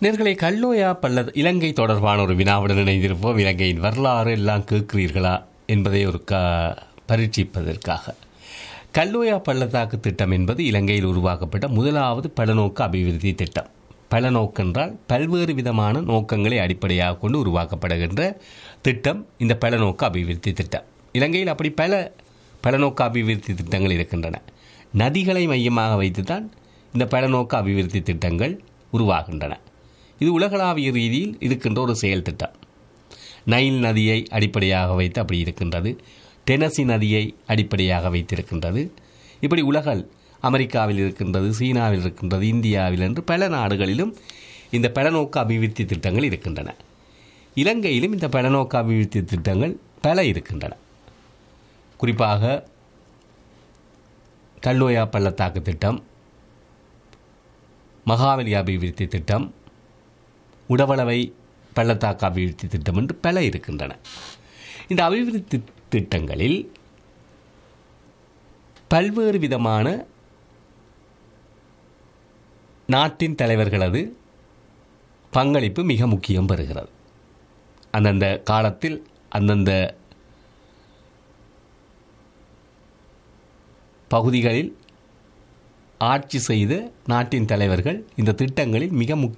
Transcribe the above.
நேர்களை கல்லோயா பல்ல இலங்கை தொடர்பான ஒரு வினாவுடன் இணைந்திருப்போம் இலங்கையின் வரலாறு எல்லாம் கேட்கிறீர்களா என்பதை ஒரு க பரீட்சிப்பதற்காக கல்லோயா பள்ளத்தாக்கு திட்டம் என்பது இலங்கையில் உருவாக்கப்பட்ட முதலாவது பலநோக்கு அபிவிருத்தி திட்டம் பலநோக்கு என்றால் பல்வேறு விதமான நோக்கங்களை அடிப்படையாக கொண்டு உருவாக்கப்படுகின்ற திட்டம் இந்த பலநோக்கு அபிவிருத்தி திட்டம் இலங்கையில் அப்படி பல பலநோக்கு அபிவிருத்தி திட்டங்கள் இருக்கின்றன நதிகளை மையமாக வைத்துத்தான் இந்த பலநோக்கு அபிவிருத்தி திட்டங்கள் உருவாகின்றன இது உலகளாவிய ரீதியில் இருக்கின்ற ஒரு செயல் திட்டம் நைல் நதியை அடிப்படையாக வைத்து அப்படி இருக்கின்றது டெனசி நதியை அடிப்படையாக வைத்திருக்கின்றது இப்படி உலகில் அமெரிக்காவில் இருக்கின்றது சீனாவில் இருக்கின்றது இந்தியாவில் என்று பல நாடுகளிலும் இந்த பலநோக்கு அபிவிருத்தி திட்டங்கள் இருக்கின்றன இலங்கையிலும் இந்த பலநோக்கு அபிவிருத்தி திட்டங்கள் பல இருக்கின்றன குறிப்பாக கல்லோயா பள்ளத்தாக்கு திட்டம் மகாவலி அபிவிருத்தி திட்டம் உடவளவை பள்ளத்தாக்கு அபிவிருத்தி திட்டம் என்று பல இருக்கின்றன இந்த அபிவிருத்தி திட்டங்களில் பல்வேறு விதமான நாட்டின் தலைவர்களது பங்களிப்பு மிக முக்கியம் பெறுகிறது அந்தந்த காலத்தில் அந்தந்த பகுதிகளில் ஆட்சி செய்த நாட்டின் தலைவர்கள் இந்த திட்டங்களில் மிக முக்கிய